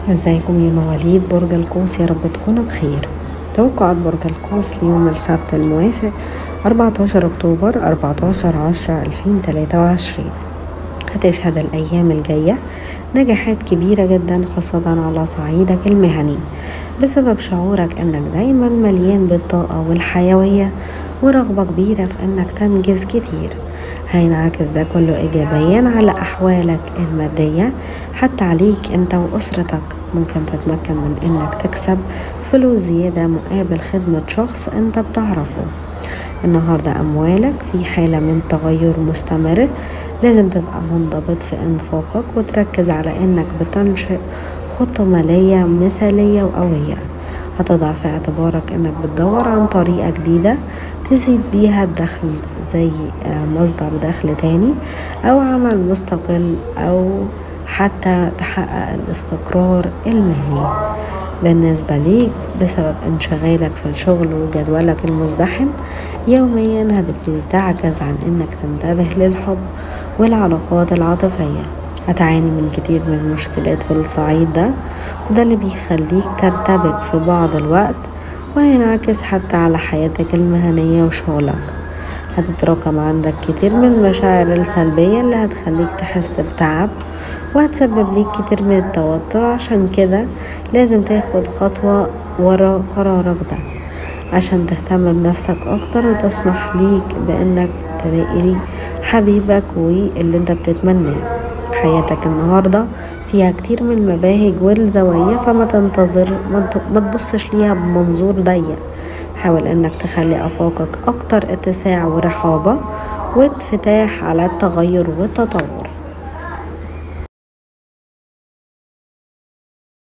ازيكم يا مواليد برج القوس يا رب تكونوا بخير توقعات برج القوس ليوم السبت الموافق 14 أكتوبر 14 10 2023 هتشهد الأيام الجاية نجاحات كبيرة جدا خاصة على صعيدك المهني بسبب شعورك انك دايما مليان بالطاقة والحيوية ورغبة كبيرة في انك تنجز كتير هينعكس ده كله ايجابيا على احوالك المادية حتى عليك انت واسرتك ممكن تتمكن من انك تكسب فلوس زيادة مقابل خدمة شخص انت بتعرفه النهاردة أموالك في حالة من تغير مستمر لازم تبقى منضبط في إنفاقك وتركز على إنك بتنشئ خطة مالية مثالية وقوية هتضع في اعتبارك إنك بتدور عن طريقة جديدة تزيد بيها الدخل زي مصدر دخل تاني أو عمل مستقل أو حتى تحقق الاستقرار المهني بالنسبة ليك بسبب انشغالك في الشغل وجدولك المزدحم يوميا هتبتدي تعجز عن انك تنتبه للحب والعلاقات العاطفية هتعاني من كتير من المشكلات في الصعيد ده وده اللي بيخليك ترتبك في بعض الوقت وهينعكس حتى على حياتك المهنية وشغلك هتتراكم عندك كتير من المشاعر السلبية اللي هتخليك تحس بتعب وهتسبب ليك كتير من التوتر عشان كده لازم تاخد خطوة ورا قرارك ده عشان تهتم بنفسك اكتر وتسمح ليك بانك تلاقي حبيبك واللي انت بتتمناه حياتك النهاردة فيها كتير من المباهج والزوايا فما تنتظر ما تبصش ليها بمنظور ضيق حاول انك تخلي افاقك اكتر اتساع ورحابة وانفتاح على التغير والتطور